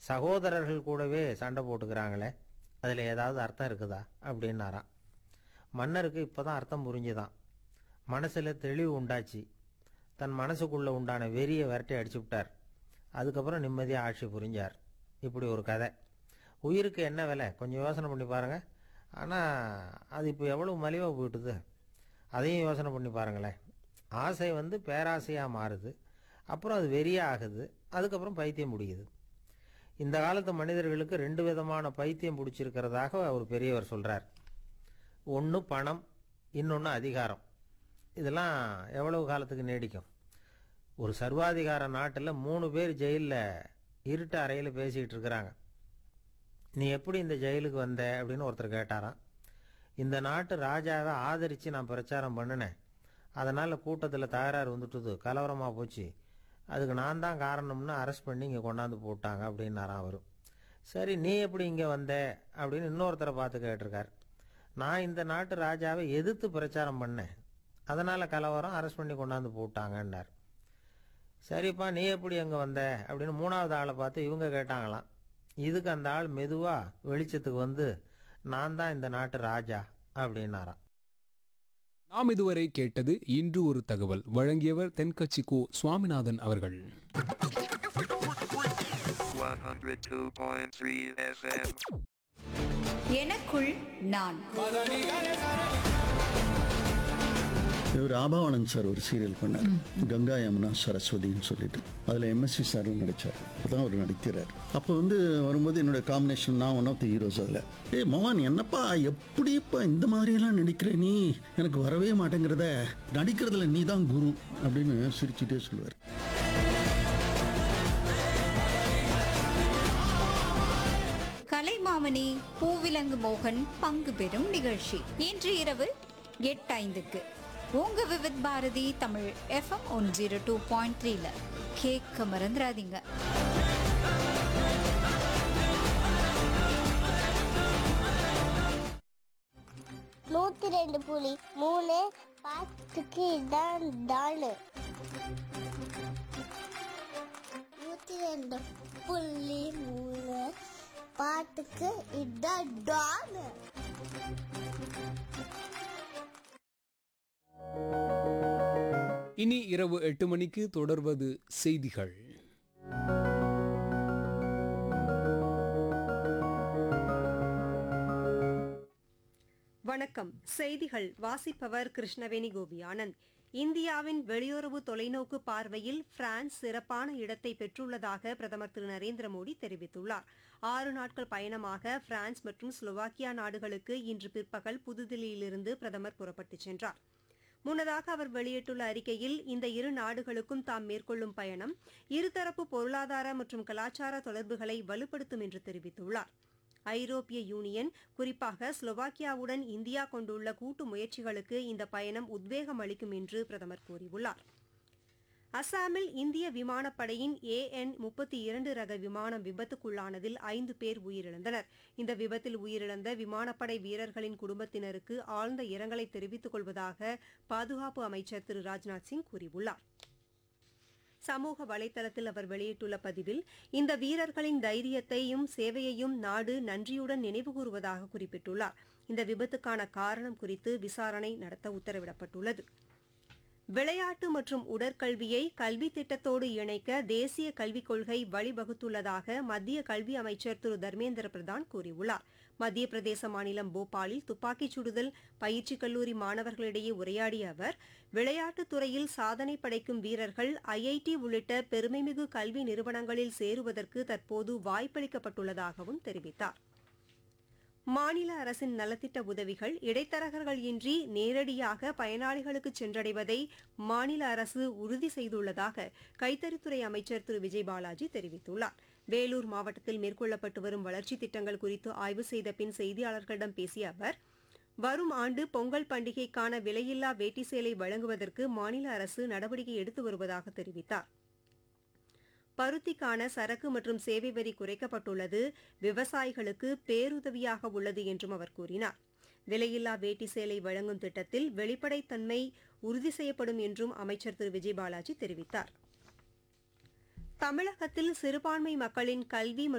சகோதரர்கள் கூடவே சண்டை போட்டுக்கிறாங்களே அதில் ஏதாவது அர்த்தம் இருக்குதா அப்படின்னாராம் மன்னருக்கு இப்போ தான் அர்த்தம் புரிஞ்சுதான் மனசில் தெளிவு உண்டாச்சு தன் மனசுக்குள்ளே உண்டான வெறியை விரட்டி அடிச்சு விட்டார் அதுக்கப்புறம் நிம்மதியாக ஆட்சி புரிஞ்சார் இப்படி ஒரு கதை உயிருக்கு என்ன விலை கொஞ்சம் யோசனை பண்ணி பாருங்கள் ஆனால் அது இப்போ எவ்வளோ மலிவாக போயிட்டுது அதையும் யோசனை பண்ணி பாருங்களேன் ஆசை வந்து பேராசையாக மாறுது அப்புறம் அது வெறியாக ஆகுது அதுக்கப்புறம் பைத்தியம் முடியுது இந்த காலத்து மனிதர்களுக்கு ரெண்டு விதமான பைத்தியம் பிடிச்சிருக்கிறதாக ஒரு பெரியவர் சொல்கிறார் ஒன்று பணம் இன்னொன்று அதிகாரம் இதெல்லாம் எவ்வளவு காலத்துக்கு நீடிக்கும் ஒரு சர்வாதிகார நாட்டில் மூணு பேர் ஜெயிலில் இருட்டு அறையில் பேசிக்கிட்டு இருக்கிறாங்க நீ எப்படி இந்த ஜெயிலுக்கு வந்த அப்படின்னு ஒருத்தர் கேட்டாராம் இந்த நாட்டு ராஜாவை ஆதரித்து நான் பிரச்சாரம் பண்ணினேன் அதனால் கூட்டத்தில் தகராறு வந்துட்டுது கலவரமாக போச்சு அதுக்கு நான் தான் காரணம்னு அரெஸ்ட் பண்ணி இங்கே கொண்டாந்து போட்டாங்க அப்படின்னாராம் அவர் சரி நீ எப்படி இங்கே வந்த அப்படின்னு இன்னொருத்தரை பார்த்து கேட்டிருக்கார் நான் இந்த நாட்டு ராஜாவை எதிர்த்து பிரச்சாரம் பண்ணேன் அதனால் கலவரம் அரெஸ்ட் பண்ணி கொண்டாந்து போட்டாங்கன்னார் சரிப்பா நீ எப்படி அங்கே வந்த அப்படின்னு மூணாவது ஆளை பார்த்து இவங்க கேட்டாங்களாம் இதுக்கு அந்த ஆள் மெதுவாக வெளிச்சத்துக்கு வந்து நான் தான் இந்த நாட்டு ராஜா அப்படின்னாராம் நாம் இதுவரை கேட்டது இன்று ஒரு தகவல் வழங்கியவர் தென்கட்சி கோ சுவாமிநாதன் அவர்கள் 102.3 FM. எனக்குள் நான் இவர் ஆபாவானந்த் சார் ஒரு சீரியல் பண்ணார் கங்கா யமுனா சரஸ்வதின்னு சொல்லிட்டு அதில் எம்எஸ்சி சாரும் நடித்தார் அப்பதான் அவர் நடிக்கிறார் அப்போ வந்து வரும்போது என்னோட காம்பினேஷன் நான் ஒன் ஆஃப் த ஹீரோஸ் அதில் ஏய் மவான் என்னப்பா எப்படிப்பா இந்த மாதிரியெல்லாம் நடிக்கிற நீ எனக்கு வரவே மாட்டேங்கிறத நடிக்கிறதுல நீ தான் குரு அப்படின்னு சிரிச்சுட்டே சொல்லுவார் கலைமாமணி பூவிலங்கு மோகன் பங்கு பெறும் நிகழ்ச்சி இன்று இரவு எட்டு ஐந்துக்கு உங்க Vividh Bharati Tamil FM one zero two point த்ரீல கேட்க மறந்துடாதீங்க நூத்தி ரெண்டு புலி மூணு பாத்துக்கு இதான் டானு நூத்தி ரெண்டு புள்ளி மூணு பாட்டுக்கு இதான் டானு இனி இரவு எட்டு மணிக்கு தொடர்வது செய்திகள் வணக்கம் செய்திகள் வாசிப்பவர் கிருஷ்ணவேணி கோபி ஆனந்த் இந்தியாவின் வெளியுறவு தொலைநோக்கு பார்வையில் பிரான்ஸ் சிறப்பான இடத்தை பெற்றுள்ளதாக பிரதமர் திரு நரேந்திர மோடி தெரிவித்துள்ளார் ஆறு நாட்கள் பயணமாக பிரான்ஸ் மற்றும் ஸ்லோவாக்கியா நாடுகளுக்கு இன்று பிற்பகல் புதுதில்லியிலிருந்து பிரதமர் புறப்பட்டுச் சென்றார் முன்னதாக அவர் வெளியிட்டுள்ள அறிக்கையில் இந்த இரு நாடுகளுக்கும் தாம் மேற்கொள்ளும் பயணம் இருதரப்பு பொருளாதார மற்றும் கலாச்சார தொடர்புகளை வலுப்படுத்தும் என்று தெரிவித்துள்ளார் ஐரோப்பிய யூனியன் குறிப்பாக ஸ்லோவாக்கியாவுடன் இந்தியா கொண்டுள்ள கூட்டு முயற்சிகளுக்கு இந்த பயணம் உத்வேகம் அளிக்கும் என்று பிரதமர் கூறியுள்ளார் அசாமில் இந்திய விமானப்படையின் ஏஎன் முப்பத்தி இரண்டு ரக விமானம் விபத்துக்குள்ளானதில் ஐந்து பேர் உயிரிழந்தனர் இந்த விபத்தில் உயிரிழந்த விமானப்படை வீரர்களின் குடும்பத்தினருக்கு ஆழ்ந்த இரங்கலை தெரிவித்துக் கொள்வதாக பாதுகாப்பு அமைச்சர் திரு ராஜ்நாத் சிங் கூறியுள்ளார் சமூக வலைதளத்தில் அவர் வெளியிட்டுள்ள பதிவில் இந்த வீரர்களின் தைரியத்தையும் சேவையையும் நாடு நன்றியுடன் நினைவுகூறுவதாக குறிப்பிட்டுள்ளார் இந்த விபத்துக்கான காரணம் குறித்து விசாரணை நடத்த உத்தரவிடப்பட்டுள்ளது விளையாட்டு மற்றும் உடற்கல்வியை கல்வி திட்டத்தோடு இணைக்க தேசிய கல்விக் கொள்கை வழிவகுத்துள்ளதாக மத்திய கல்வி அமைச்சர் திரு தர்மேந்திர பிரதான் கூறியுள்ளார் மத்திய பிரதேச மாநிலம் போபாலில் துப்பாக்கிச் சுடுதல் பயிற்சி கல்லூரி மாணவர்களிடையே உரையாடிய அவர் விளையாட்டுத் துறையில் சாதனை படைக்கும் வீரர்கள் ஐஐடி உள்ளிட்ட பெருமைமிகு கல்வி நிறுவனங்களில் சேருவதற்கு தற்போது வாய்ப்பளிக்கப்பட்டுள்ளதாகவும் தெரிவித்தார் மாநில அரசின் நலத்திட்ட உதவிகள் இடைத்தரகர்கள் இன்றி நேரடியாக பயனாளிகளுக்கு சென்றடைவதை மாநில அரசு உறுதி செய்துள்ளதாக கைத்தறித்துறை அமைச்சர் திரு விஜய் பாலாஜி தெரிவித்துள்ளார் வேலூர் மாவட்டத்தில் மேற்கொள்ளப்பட்டு வரும் வளர்ச்சித் திட்டங்கள் குறித்து ஆய்வு செய்த பின் செய்தியாளர்களிடம் பேசிய அவர் வரும் ஆண்டு பொங்கல் பண்டிகைக்கான விலையில்லா வேட்டி சேலை வழங்குவதற்கு மாநில அரசு நடவடிக்கை எடுத்து வருவதாக தெரிவித்தார் பருத்திக்கான சரக்கு மற்றும் சேவை வரி குறைக்கப்பட்டுள்ளது விவசாயிகளுக்கு பேருதவியாக உள்ளது என்றும் அவர் கூறினார் விலையில்லா வேட்டி சேலை வழங்கும் திட்டத்தில் வெளிப்படைத்தன்மை உறுதி செய்யப்படும் என்றும் அமைச்சர் திரு விஜய் பாலாஜி தெரிவித்தார் தமிழகத்தில் சிறுபான்மை மக்களின் கல்வி மற்றும்